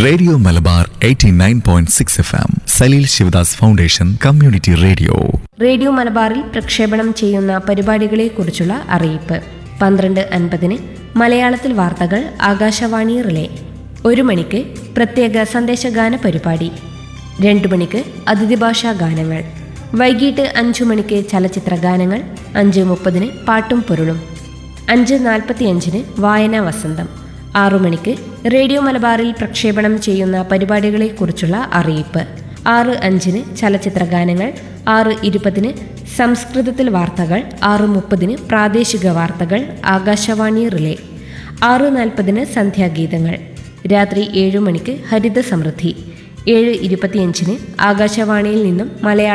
radio Malabar 89.6 F M Saleel Sivadas foundation community radio radio മലബാറിൽ പ്രക്ഷേപണം ചെയ്യുന്ന പരിപാടികളെക്കുറിച്ചുള്ള അറിയിപ്പ് പന്ത്രണ്ട് അൻപതിന് മലയാളത്തിൽ വാർത്തകൾ ആകാശവാണി റിലേ ഒരു മണിക്ക് പ്രത്യേക സന്ദേശഗാന പരിപാടി രണ്ടു മണിക്ക് അതിഥി ഭാഷാ ഗാനങ്ങൾ വൈകിട്ട് അഞ്ചു മണിക്ക് ചലച്ചിത്ര ഗാനങ്ങൾ അഞ്ച് മുപ്പതിന് പാട്ടും പൊരുളും അഞ്ച് നാൽപ്പത്തിയഞ്ചിന് വായനാ വസന്തം ആറു മണിക്ക് റേഡിയോ മലബാറിൽ പ്രക്ഷേപണം ചെയ്യുന്ന പരിപാടികളെക്കുറിച്ചുള്ള അറിയിപ്പ് ആറ് അഞ്ചിന് ചലച്ചിത്ര ഗാനങ്ങൾ ആറ് ഇരുപതിന് സംസ്കൃതത്തിൽ വാർത്തകൾ ആറ് മുപ്പതിന് പ്രാദേശിക വാർത്തകൾ ആകാശവാണി റിലേ ആറ് നാൽപ്പതിന് സന്ധ്യാഗീതങ്ങൾ രാത്രി ഏഴു മണിക്ക് ഹരിത സമൃദ്ധി ഏഴ് ഇരുപത്തിയഞ്ചിന് ആകാശവാണിയിൽ നിന്നും മലയാള